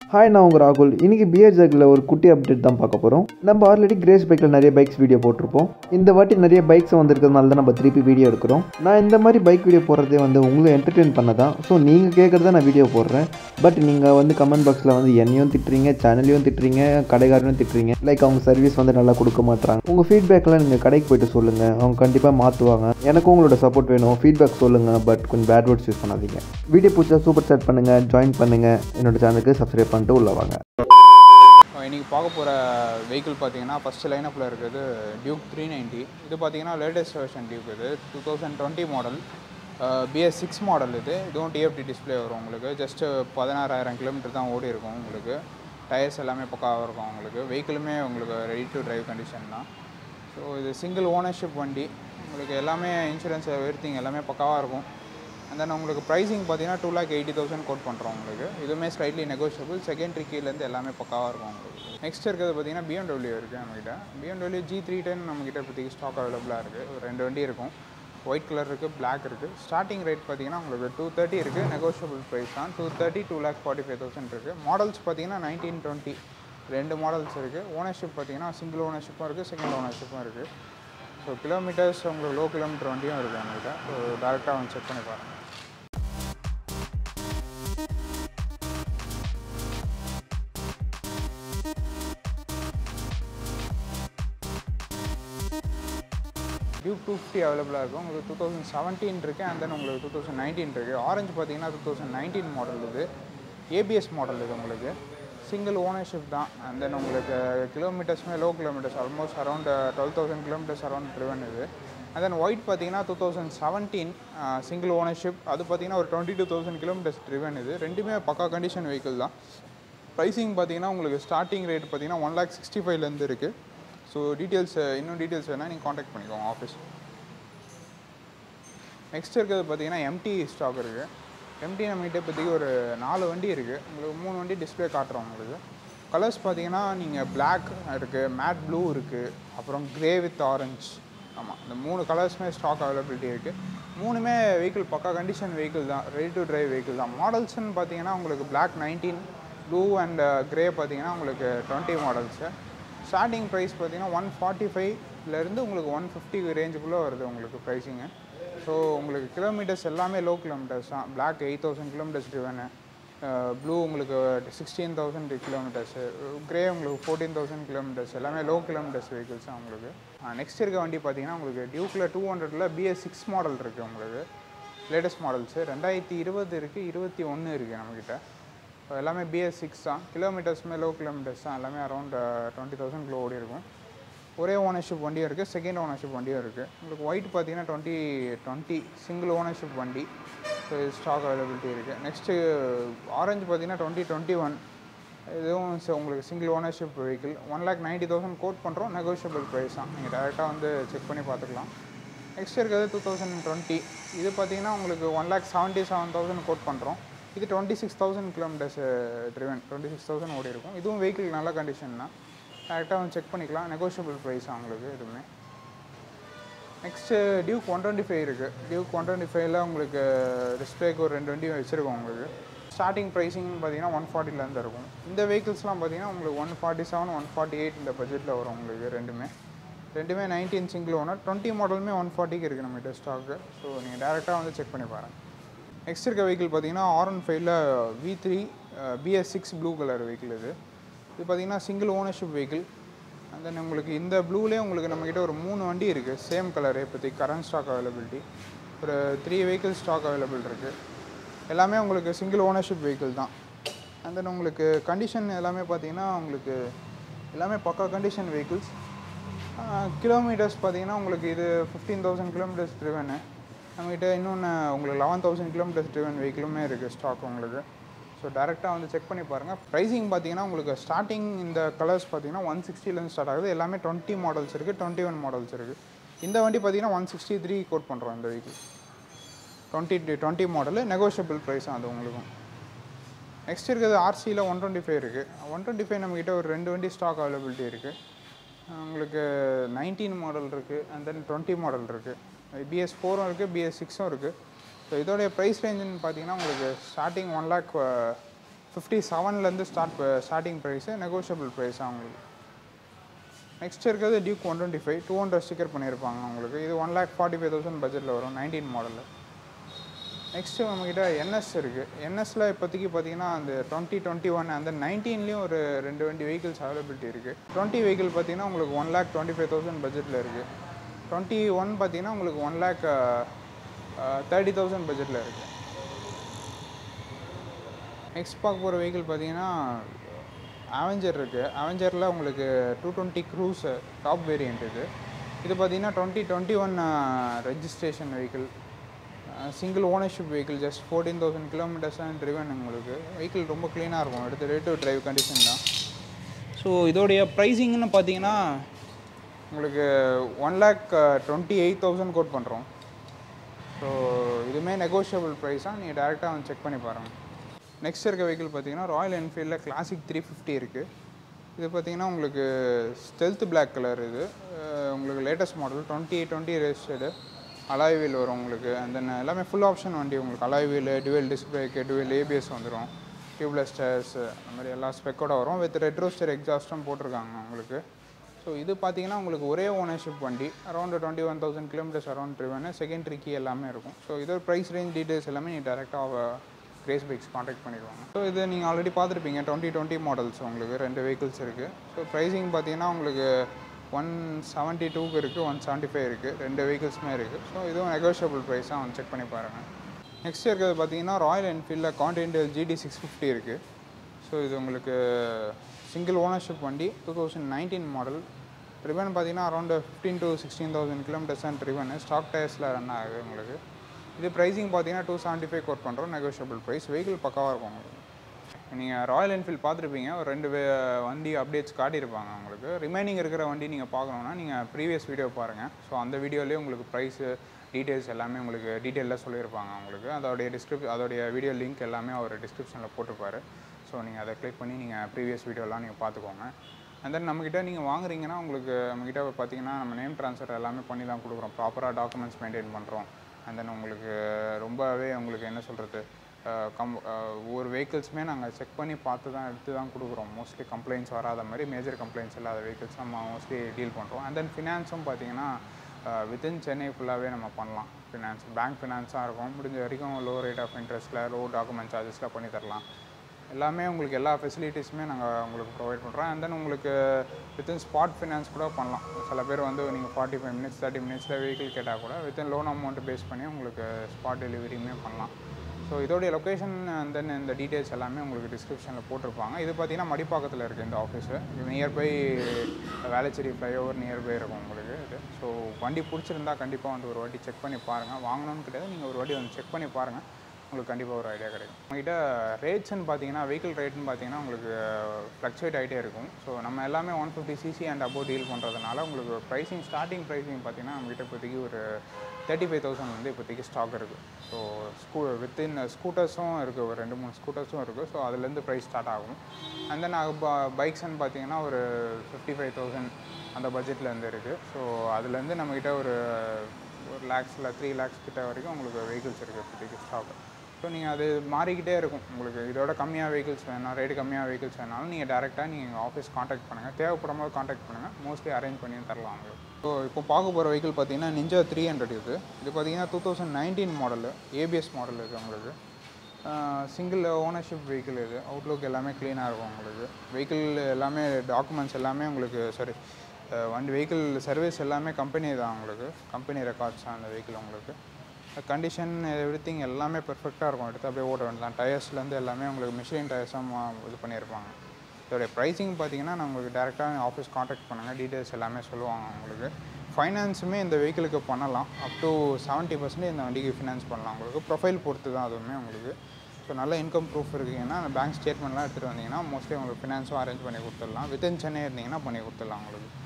hi நான் உங்கள் ராகுல் இன்னைக்கு பியர் ஜக்கில் ஒரு குட்டி அப்டேட் தான் பார்க்க போகிறோம் நம்ம ஆல்ரெடி கிரேஸ் பைக்கில் நிறைய பைக்ஸ் வீடியோ போட்டிருப்போம் இந்த வாட்டி நிறைய பைக்ஸ் வந்திருக்கிறதுனால தான் நம்ம திருப்பி வீடியோ எடுக்கிறோம் நான் இந்த மாதிரி பைக் வீடியோ போடுறதே வந்து உங்களை என்டர்டெயின் பண்ண தான் ஸோ நீங்கள் கேட்குறத நான் வீடியோ போடுறேன் பட் நீங்கள் வந்து கமெண்ட் பாக்ஸில் வந்து என்னையும் திட்டுறீங்க சேனலையும் திட்டுறீங்க கடைக்காரனையும் திட்டுறீங்க லைக் அவங்க சர்வீஸ் வந்து நல்லா கொடுக்க மாட்டாங்க உங்கள் ஃபீட்பேக்லாம் நீங்கள் கடைக்கு போயிட்டு சொல்லுங்கள் அவங்க கண்டிப்பாக மாற்றுவாங்க எனக்கும் உங்களோட சப்போர்ட் வேணும் ஃபீட்பேக் சொல்லுங்கள் பட் கொஞ்சம் பேட் வேர்ட்ஸ் யூஸ் பண்ணாதீங்க வீடியோ பிடிச்சா சூப்பர் சேட் பண்ணுங்கள் ஜாயின் பண்ணுங்கள் என்னோட சேனலுக்கு சப்ஸ்கிரைப் பண்ணிட்டு உள்ள வாங்க இன்றைக்கி பார்க்க போகிற வெஹிக்கிள் பார்த்தீங்கன்னா ஃபஸ்ட்டு லைனப்பில் இருக்குது டியூக் த்ரீ நைன்ட்டி இது பார்த்தீங்கன்னா லேட்டஸ்ட் வெர்ஷன் டியூக் இது two thousand twenty model BS six model இது இதுவும் டிஎஃப்டி டிஸ்ப்ளே வரும் உங்களுக்கு ஜஸ்ட்டு பதினாறாயிரம் கிலோமீட்டர் தான் ஓடி இருக்கும் உங்களுக்கு டயர்ஸ் எல்லாமே பக்காவாக இருக்கும் உங்களுக்கு வெஹிக்கிளுமே உங்களுக்கு ரெடி டு டிரைவ் கண்டிஷன் தான் ஸோ இது சிங்கிள் ஓனர்ஷிப் வண்டி உங்களுக்கு எல்லாமே இன்சூரன்ஸ் எவ்ரிதிங் எல்லாமே பக்காவாக இருக்கும் அண்ட் தென் உங்களுக்கு ப்ரைஸிங் பார்த்தீங்கன்னா two lakh eighty thousand quote பண்ணுறோம் உங்களுக்கு இதுவுமே ஸ்லைட்லி நெகோஷியபிள் செகண்டரி கீழேருந்து எல்லாமே பக்காவாக இருக்கும் உங்களுக்கு நெக்ஸ்ட் இருக்கிறது பார்த்தீங்கன்னா பிஎம்டபிள்யூ இருக்குது நம்மகிட்ட பிஎம்டபிள்யூ ஜி த்ரீ டென் நம்மகிட்ட இப்போதைக்கு ஸ்டாக் அவைலபிளாக இருக்குது ஒரு ரெண்டு வண்டி இருக்கும் ஒயிட் கலர் இருக்குது பிளாக் இருக்குது ஸ்டார்டிங் ரேட் பார்த்தீங்கன்னா உங்களுக்கு டூ தேர்ட்டி இருக்குது நெகோஷியபிள் ப்ரைஸ் தான் two thirty two lakh forty five thousand இருக்குது மாடல்ஸ் பார்த்தீங்கன்னா நைன்டீன் டுவெண்ட்டி ரெண்டு மாடல்ஸ் இருக்குது ஓனர்ஷிப் பார்த்தீங்கன்னா சிங்கிள் ஓனர்ஷிப்பும் இருக்குது செகண்ட் ஓனர்ஷிப்பும் இருக்குது ஸோ கிலோமீட்டர்ஸ் உங்களுக்கு லோ கிலோமீட்டர் வண்டியும் இருக்குது நம்மகிட்ட ஸோ டேரெக்டாக வந்து செக் பண்ணி பாருங்கள் டியூக் டூ ஃபிஃப்டி அவைலபிளாக இருக்கும் உங்களுக்கு டூ தௌசண்ட் செவன்டீன் இருக்குது அண்ட் தென் உங்களுக்கு டூ தௌசண்ட் நைன்டீன் இருக்குது ஆரஞ்சு பார்த்தீங்கன்னா டூ தௌசண்ட் நைன்டீன் மாடல் இது ஏபிஎஸ் மாடல் இது உங்களுக்கு சிங்கிள் ஓனர்ஷிப் தான் அண்ட் தென் உங்களுக்கு கிலோமீட்டர்ஸுமே low kilometres almost around twelve thousand kilometres around driven இது அண்ட் தென் ஒயிட் பார்த்தீங்கன்னா two thousand seventeen single ownership அது பார்த்தீங்கன்னா ஒரு twenty two thousand kilometres driven இது ரெண்டுமே பக்கா கண்டிஷன் வெஹிக்கிள் தான் ப்ரைஸிங் பார்த்தீங்கன்னா உங்களுக்கு ஸ்டார்டிங் ரேட் பார்த்தீங்கன்னா ஒன் லேக் சிக்ஸ்டி ஃபைவ்லேருந்து இருக்குது ஸோ டீட்டெயில்ஸ் இன்னும் டீட்டெயில்ஸ் வேணால் நீங்கள் காண்டாக்ட் பண்ணிக்கோங்க ஆஃபீஸ் நெக்ஸ்ட் இருக்கிறது பார்த்தீங்கன்னா எம்டி ஸ்டாக் இருக்குது எம்டி நம்மகிட்ட இப்போதைக்கு ஒரு நாலு வண்டி இருக்குது உங்களுக்கு மூணு வண்டி டிஸ்பிளே காட்டுறோம் உங்களுக்கு கலர்ஸ் பார்த்தீங்கன்னா நீங்கள் பிளாக் இருக்குது மேட் ப்ளூ இருக்குது அப்புறம் க்ரே வித் ஆரஞ்ச் ஆமாம் இந்த மூணு கலர்ஸுமே ஸ்டாக் அவைலபிலிட்டி இருக்குது மூணுமே வெஹிக்கிள் பக்கா கண்டிஷன் வெஹிக்கிள் தான் ரெடி டு டிரைவ் வெஹிக்கிள் தான் மாடல்ஸ்னு பார்த்தீங்கன்னா உங்களுக்கு black nineteen blue and grey பார்த்தீங்கன்னா உங்களுக்கு டுவெண்ட்டி மாடல்ஸு ஸ்டார்டிங் ப்ரைஸ் பார்த்தீங்கன்னா ஒன் ஃபார்ட்டி ஃபைவ்லேருந்து உங்களுக்கு ஒன் ஃபிஃப்டி ரேஞ்சுக்குள்ளே வருது உங்களுக்கு ப்ரைஸிங்கு ஸோ உங்களுக்கு கிலோமீட்டர்ஸ் எல்லாமே லோ கிலோமீட்டர்ஸ் தான் black eight thousand kilometres driven blue உங்களுக்கு சிக்ஸ்டீன் தௌசண்ட் கிலோமீட்டர்ஸு க்ரே உங்களுக்கு ஃபோர்டீன் தௌசண்ட் கிலோமீட்டர்ஸ் எல்லாமே லோ கிலோமீட்டர்ஸ் வெஹிக்கிள்ஸ் தான் உங்களுக்கு நெக்ஸ்ட் இருக்க வண்டி பார்த்தீங்கன்னா உங்களுக்கு டியூக்கில் டூ ஹண்ட்ரடில் பிஎஸ் சிக்ஸ் மாடல் இருக்குது உங்களுக்கு லேட்டஸ்ட் மாடல்ஸு ரெண்டாயிரத்தி இருபது இருக்குது இருபத்தி ஒன்று இருக்குது நம்மக்கிட்ட இப்போ எல்லாமே பிஎஸ் சிக்ஸ் தான் கிலோமீட்டர்ஸுமே லோ கிலோமீட்டர்ஸ் தான் எல்லாமே அரௌண்ட் டுவெண்ட்டி தௌசண்ட் கிலோ ஓடி இருக்கும் ஒரே ஓனர்ஷிப் வண்டியும் இருக்குது செகண்ட் ஓனர்ஷிப் வண்டியும் இருக்குது உங்களுக்கு ஒயிட் பார்த்தீங்கன்னா டுவெண்ட்டி டுவெண்ட்டி சிங்கிள் ஓனர்ஷிப் வண்டி ஸோ ஸ்டாக் அவைலபிலிட்டி இருக்குது நெக்ஸ்ட்டு ஆரஞ்சு பார்த்தீங்கன்னா டுவெண்ட்டி டுவெண்ட்டி ஒன் இதுவும் ச- உங்களுக்கு single ownership vehicle one lakh ninety thousand quote பண்ணுறோம் நெகோஷியபிள் ப்ரைஸ் தான் நீங்கள் டேரெக்டாக வந்து செக் பண்ணி பார்த்துக்கலாம் நெக்ஸ்ட் இருக்கிறது டூ தௌசண்ட் டுவெண்ட்டி இது பார்த்தீங்கன்னா உங்களுக்கு one lakh seventy seven thousand quote பண்ணுறோம் இது twenty six thousand kilometres driven twenty six thousand ஓடி இருக்கும் இதுவும் வெஹிக்கிள் நல்ல கண்டிஷன் தான் டேரெக்டாக வந்து செக் பண்ணிக்கலாம் நெகோஷியபிள் ப்ரைஸ் உங்களுக்கு எதுவுமே next Duke one twenty five இருக்குது டியூக் ஒன் டுவெண்ட்டி ஃபைவ்ல உங்களுக்கு டிஸ்பிளேக்கு ஒரு ரெண்டு வண்டி வச்சுருக்கோம் உங்களுக்கு ஸ்டார்டிங் ப்ரைஸிங் பார்த்தீங்கன்னா ஒன் ஃபார்ட்டிலேருந்து இருக்கும் இந்த வெஹிக்கிள்ஸ்லாம் பார்த்தீங்கன்னா உங்களுக்கு one forty seven one forty eight இந்த பட்ஜெட்டில் வரும் உங்களுக்கு ரெண்டுமே ரெண்டுமே நைன்டீன் சிங்கிள் ஓனர் டுவெண்ட்டி மாடலுமே ஒன் ஃபார்ட்டிக்கு இருக்குது நம்மகிட்ட ஸ்டாக்கு ஸோ நீங்கள் டேரெக்டாக வந்து செக் பண்ணி பாருங்கள் நெக்ஸ்ட் இருக்க வெஹிக்கிள் பார்த்தீங்கன்னா ஆர் ஒன் ஃபைவ்ல V three BS six blue colour vehicle இது இது பார்த்தீங்கன்னா single ownership vehicle and then உங்களுக்கு இந்த ப்ளூலேயே உங்களுக்கு நம்மக்கிட்ட ஒரு மூணு வண்டி இருக்குது சேம் கலரு இப்போதைக்கு கரண்ட் ஸ்டாக் அவைலபிலிட்டி ஒரு த்ரீ வெஹிக்கிள் ஸ்டாக் அவைலபிள் இருக்குது எல்லாமே உங்களுக்கு சிங்கிள் ஓனர்ஷிப் வெஹிக்கிள் தான் அண்ட் தென் உங்களுக்கு கண்டிஷன் எல்லாமே பார்த்தீங்கன்னா உங்களுக்கு எல்லாமே பக்கா கண்டிஷன் வெஹிக்கிள்ஸ் கிலோமீட்டர்ஸ் பார்த்தீங்கன்னா உங்களுக்கு இது ஃபிஃப்டீன் தௌசண்ட் கிலோமீட்டர்ஸ் ட்ரிவனு நம்மகிட்ட இன்னொன்று உங்களுக்கு லெவன் தௌசண்ட் கிலோமீட்டர்ஸ் ட்ரிவன் வெஹிக்கிளுமே இருக்குது ஸ்டாக் உங்களுக்கு ஸோ டேரெக்டாக வந்து செக் பண்ணி பாருங்கள் ப்ரைஸிங் பார்த்தீங்கன்னா உங்களுக்கு ஸ்டார்டிங் இந்த கலர்ஸ் பார்த்தீங்கன்னா ஒன் சிக்ஸ்டிலேருந்து ஸ்டார்ட் ஆகுது எல்லாமே டுவெண்ட்டி மாடல்ஸ் இருக்குது டுவெண்ட்டி ஒன் மாடல்ஸ் இருக்குது இந்த வண்டி பார்த்தீங்கன்னா ஒன் சிக்ஸ்டி த்ரீ கோட் பண்ணுறோம் இந்த vehicle twenty twenty model negotiable price அது உங்களுக்கும் நெக்ஸ்ட் இருக்கிறது ஆர்சியில் ஒன் டுவெண்ட்டி ஃபைவ் இருக்குது ஒன் டுவெண்ட்டி ஃபைவ் நம்மக்கிட்ட ஒரு ரெண்டு வண்டி ஸ்டாக் அவைலபிலிட்டி இருக்குது உங்களுக்கு நைன்டீன் மாடல் இருக்குது அண்ட் தென் டுவெண்ட்டி மாடல் இருக்குது பிஎஸ் ஃபோரும் இருக்குது பிஎஸ் சிக்ஸும் இருக்குது ஸோ இதோடைய ப்ரைஸ் ரேஞ்சுன்னு பார்த்தீங்கன்னா உங்களுக்கு ஸ்டார்டிங் ஒன் லேக் ஃபிஃப்டி செவன்லேருந்து start starting price negotiable price அவங்களுக்கு நெக்ஸ்ட் இருக்கிறது Duke one twenty five two hundred sticker பண்ணியிருப்பாங்க உங்களுக்கு இது one lakh forty five thousand பட்ஜெட்டில் வரும் நைன்டீன் மாடலில் நெக்ஸ்ட்டு நம்மக்கிட்ட என்எஸ் இருக்குது என்எஸ்ல இப்போதைக்கு பார்த்தீங்கன்னா அந்த டுவெண்ட்டி டுவெண்ட்டி ஒன் அந்த நைன்டீன்லேயும் ஒரு ரெண்டு வண்டி வெஹிக்கிள்ஸ் அவைலபிலிட்டி இருக்குது டுவெண்ட்டி வெஹிக்கிள் பார்த்தீங்கன்னா உங்களுக்கு one lakh twenty five thousand பட்ஜெட்டில் இருக்குது டுவெண்ட்டி ஒன் பார்த்தீங்கன்னா உங்களுக்கு ஒன் லேக் தேர்ட்டி தௌசண்ட் பட்ஜெட்டில் இருக்குது நெக்ஸ்ட் பார்க்க போகிற வெஹிக்கிள் பார்த்தீங்கன்னா அவெஞ்சர் இருக்குது அவெஞ்சரில் உங்களுக்கு two twenty cruise top variant இது இது பார்த்தீங்கன்னா twenty twenty one registration vehicle single ownership vehicle just fourteen thousand kilometres தான் ட்ரிவன் உங்களுக்கு வெஹிக்கிள் ரொம்ப க்ளீனாக இருக்கும் எடுத்து ரேட் டு டிரைவ் கண்டிஷன் தான் ஸோ இதோடைய ப்ரைஸிங்னு பார்த்தீங்கன்னா உங்களுக்கு one lakh twenty eight thousand quote பண்ணுறோம் ஸோ இதுவுமே நெகோஷியபிள் ப்ரைஸாக நீங்கள் டேரெக்டாக வந்து செக் பண்ணி பாருங்கள் நெக்ஸ்ட் இருக்க வெஹிக்கிள் பார்த்தீங்கன்னா ராயல் என்ஃபீல்டில் கிளாசிக் த்ரீ ஃபிஃப்டி இருக்குது இது பார்த்தீங்கன்னா உங்களுக்கு ஸ்டெல்த் Black கலர் இது அஹ் உங்களுக்கு latest model twenty twenty registered alloy wheel வரும் உங்களுக்கு அந்த எல்லாமே ஃபுல் ஆப்ஷன் வண்டி உங்களுக்கு alloy wheel dual disc brake dual ABS வந்துடும் டியூப்லெஸ் டயர்ஸ் அந்த மாதிரி எல்லா ஸ்பெக்கோட வரும் வித் ரெட் ரோஸ்டர் எக்ஸாஸ்ட்டும் போட்டிருக்காங்க உங்களுக்கு ஸோ இது பார்த்தீங்கன்னா உங்களுக்கு ஒரே ஓனர்ஷிப் வண்டி around twenty one thousand kilometres around driven secondary key எல்லாமே இருக்கும் ஸோ இதோட ப்ரைஸ் ரேஞ்ச் டீட்டெயில்ஸ் எல்லாமே நீங்கள் டேரெக்டாக கிரேஸ் பைக்ஸ் காண்டாக்ட் பண்ணிடுவாங்க ஸோ இது நீங்கள் ஆல்ரெடி பார்த்துருப்பீங்க டுவெண்ட்டி டுவெண்ட்டி மாடல்ஸ் உங்களுக்கு ரெண்டு வெஹிக்கிள்ஸ் இருக்குது ஸோ ப்ரைஸிங் பார்த்தீங்கன்னா உங்களுக்கு ஒன் செவன்ட்டி டூக்கு இருக்குது ஒன் செவன்ட்டி ஃபைவ் இருக்குது ரெண்டு வெஹிக்கிள்ஸுமே இருக்குது ஸோ இதுவும் நெகோஷியபிள் ப்ரைஸாக வந்து செக் பண்ணி பாருங்கள் நெக்ஸ்ட் இருக்கிறது பார்த்தீங்கன்னா ராயல் என்ஃபீல்டில் கான்டினென்டல் ஜிடி சிக்ஸ் ஃபிஃப்டி இருக்குது ஸோ இது உங்களுக்கு சிங்கிள் ஓனர்ஷிப் வண்டி two thousand nineteen model driven பார்த்தீங்கன்னா around fifteen to sixteen thousand kilometres and driven stock டயர்ஸில் ரன் ஆகுது உங்களுக்கு இது ப்ரைஸிங் பார்த்தீங்கன்னா டூ செவன்ட்டி ஃபைவ் கோட் பண்ணுறோம் நெகோஷியபிள் ப்ரைஸ் வெஹிக்கிள் பக்காவாக இருக்கும் உங்களுக்கு நீங்கள் ராயல் என்ஃபீல்ட் பார்த்துருப்பீங்க ஒரு ரெண்டு வே- வண்டி அப்டேட்ஸ் காட்டியிருப்பாங்க உங்களுக்கு ரிமைனிங் இருக்கிற வண்டி நீங்கள் பார்க்கணுன்னா நீங்கள் ப்ரீவியஸ் வீடியோ பாருங்கள் ஸோ அந்த வீடியோலேயே உங்களுக்கு ப்ரைஸு டீட்டெயில்ஸ் எல்லாமே உங்களுக்கு டீட்டெயிலாக சொல்லியிருப்பாங்க உங்களுக்கு அதோடைய டிஸ்கிரிப் அதோடைய வீடியோ லிங்க் எல்லாமே அவர் டிஸ்கிரிப்ஷனில் போட்டிருப்பாரு ஸோ நீங்கள் அதை கிளிக் பண்ணி நீங்கள் ப்ரீவியஸ் வீடியோலாம் நீங்கள் பார்த்துக்கோங்க அண்ட் தென் நம்மக்கிட்ட நீங்கள் வாங்குறீங்கன்னா உங்களுக்கு நம்மக்கிட்ட பார்த்தீங்கன்னா நம்ம நேம் ட்ரான்ஸ்ஃபர் எல்லாமே பண்ணி தான் கொடுக்குறோம் ப்ராப்பராக டாக்குமெண்ட்ஸ் மெயின்டைன் பண்ணுறோம் அண்ட் தென் உங்களுக்கு ரொம்பவே உங்களுக்கு என்ன சொல்கிறது கம் அஹ் ஒவ்வொரு வெஹிக்கிள்ஸுமே நாங்கள் செக் பண்ணி பார்த்து தான் எடுத்து தான் கொடுக்குறோம் மோஸ்ட்லி கம்ப்ளைண்ட்ஸ் வராத மாதிரி மேஜர் கம்ப்ளைண்ட்ஸ் இல்லாத வெஹிக்கிள்ஸ் நம்ம மோஸ்ட்லி டீல் பண்ணுறோம் அண்ட் தென் ஃபினான்ஸும் பார்த்தீங்கன்னா வித்தின் சென்னை ஃபுல்லாகவே நம்ம பண்ணலாம் ஃபினான்ஸ் பேங்க் ஃபினான்ஸாக இருக்கும் முடிஞ்ச வரைக்கும் லோ ரேட் ஆஃப் இன்ட்ரெஸ்ட்டில் லோ டாக்குமெண்ட் சார்ஜஸில் பண்ணி தரலாம் எல்லாமே உங்களுக்கு எல்லா ஃபெசிலிட்டிஸுமே நாங்கள் உங்களுக்கு ப்ரொவைட் பண்ணுறோம் அண்ட் தென் உங்களுக்கு வித்தின் ஸ்பாட் ஃபினான்ஸ் கூட பண்ணலாம் சில பேர் வந்து நீங்கள் ஃபார்ட்டி ஃபைவ் மினிட்ஸ் தேர்ட்டி மினிட்ஸில் வெஹிக்கிள் கேட்டால் கூட வித்தின் லோன் அமௌண்ட் பேஸ் பண்ணி உங்களுக்கு ஸ்பாட் டெலிவரியுமே பண்ணலாம் ஸோ இதோடைய லொக்கேஷன் தென் இந்த டீட்டெயில்ஸ் எல்லாமே உங்களுக்கு டிஸ்கிரிப்ஷனில் போட்டிருப்பாங்க இது பார்த்தீங்கன்னா மடிப்பாக்கத்தில் இருக்குது இந்த ஆஃபீஸு இது நியர்பை வேளச்சேரி ஃப்ளைஓவர் நியர்பை இருக்கும் உங்களுக்கு இது ஸோ வண்டி பிடிச்சிருந்தா கண்டிப்பாக வந்து ஒரு வாட்டி செக் பண்ணி பாருங்கள் வாங்கணும்னு கிடையாது நீங்கள் ஒரு வாட்டி வந்து செக் பண்ணி பாருங்கள் உங்களுக்கு கண்டிப்பாக ஒரு ஐடியா கிடைக்கும் உங்ககிட்ட ரேட்ஸ்னு பார்த்தீங்கன்னா வெஹிக்கிள் ரேட்னு பார்த்தீங்கன்னா உங்களுக்கு ஃப்ளக்சுவேட் ஆகிட்டே இருக்கும் ஸோ நம்ம எல்லாமே one fifty CC and above deal பண்ணுறதுனால உங்களுக்கு ப்ரைஸிங் ஸ்டார்டிங் ப்ரைஸிங் பார்த்தீங்கன்னா நம்மகிட்ட இப்போதைக்கு ஒரு தேர்ட்டி ஃபைவ் தௌசண்ட் வந்து இப்போதைக்கு ஸ்டாக் இருக்குது ஸோ ஸ்கூ வித்தின் ஸ்கூட்டர்ஸும் இருக்குது ஒரு ரெண்டு மூணு ஸ்கூட்டர்ஸும் இருக்குது ஸோ அதுலேருந்து ப்ரைஸ் ஸ்டார்ட் ஆகும் அண்ட் தென் பைக்ஸ்ன்னு பார்த்தீங்கன்னா ஒரு ஃபிஃப்டி ஃபைவ் தௌசண்ட் அந்த பட்ஜெட்லேருந்து இருக்குது ஸோ அதுலேருந்து நம்மக்கிட்ட ஒரு ஒரு லேக்ஸில் த்ரீ லேக்ஸ் கிட்ட வரைக்கும் உங்களுக்கு வெஹிக்கிள்ஸ் இருக்குது இப்போதைக்கு ஸ்டாக் ஸோ நீங்கள் அது மாறிக்கிட்டே இருக்கும் உங்களுக்கு இதோட கம்மியாக வெஹிக்கிள்ஸ் வேணும் ரேட்டு கம்மியாக வெஹிக்கிள்ஸ் வேணாலும் நீங்கள் டேரெக்டாக நீங்கள் எங்கள் ஆஃபீஸ் காண்டாக்ட் பண்ணுங்கள் தேவைப்படும் போது காண்டாக்ட் பண்ணுங்கள் மோஸ்ட்லி அரேஞ்ச் பண்ணி தரலாம் உங்களுக்கு ஸோ இப்போ பார்க்க போகிற வெஹிக்கிள் பார்த்தீங்கன்னா நிஞ்சா த்ரீ ஹண்ட்ரட் இது இது பார்த்தீங்கன்னா two thousand nineteen model ABS model இது உங்களுக்கு சிங்கிள் ஓனர்ஷிப் வெஹிக்கிள் இது அவுட்லுக் எல்லாமே க்ளீனாக இருக்கும் உங்களுக்கு வெஹிக்கிள் எல்லாமே டாக்குமெண்ட்ஸ் எல்லாமே உங்களுக்கு சாரி வண்டி வெஹிக்கிள் சர்வீஸ் எல்லாமே கம்பெனி தான் உங்களுக்கு கம்பெனி ரெக்கார்ட்ஸ் அந்த வெஹிக்கிள் உங்களுக்கு கண்டிஷன் எவ்ரி திங் எல்லாமே பெர்ஃபெக்டாக இருக்கும் எடுத்து அப்படியே ஓட்ட வேண்டியதான் டயர்ஸ்லேருந்து எல்லாமே உங்களுக்கு மிஷின் டயர்ஸாக இது பண்ணியிருப்பாங்க இதோடைய ப்ரைஸிங் பார்த்தீங்கன்னா நான் உங்களுக்கு டேரெக்டாக ஆஃபீஸ் காண்டாக்ட் பண்ணுங்கள் டீட்டெயில்ஸ் எல்லாமே சொல்லுவாங்க உங்களுக்கு ஃபைனான்ஸுமே இந்த வெஹிக்கிளுக்கு பண்ணலாம் அப் டு செவன்ட்டி பர்சன்டேஜ் இந்த வண்டிக்கு ஃபினான்ஸ் பண்ணலாம் உங்களுக்கு ப்ரொஃபைல் பொறுத்து தான் அதுவுமே உங்களுக்கு ஸோ நல்ல இன்கம் ப்ரூஃப் இருக்குங்கன்னா அந்த பேங்க் ஸ்டேட்மெண்ட்லாம் எடுத்துகிட்டு வந்தீங்கன்னா மோஸ்ட்லி உங்களுக்கு ஃபினான்ஸும் அரேஞ்ச் பண்ணி கொடுத்துடலாம் வித்தின் சென்னை இருந்தீங்கன்னா பண்ணி கொடுத்துடலாம் உங்களுக்கு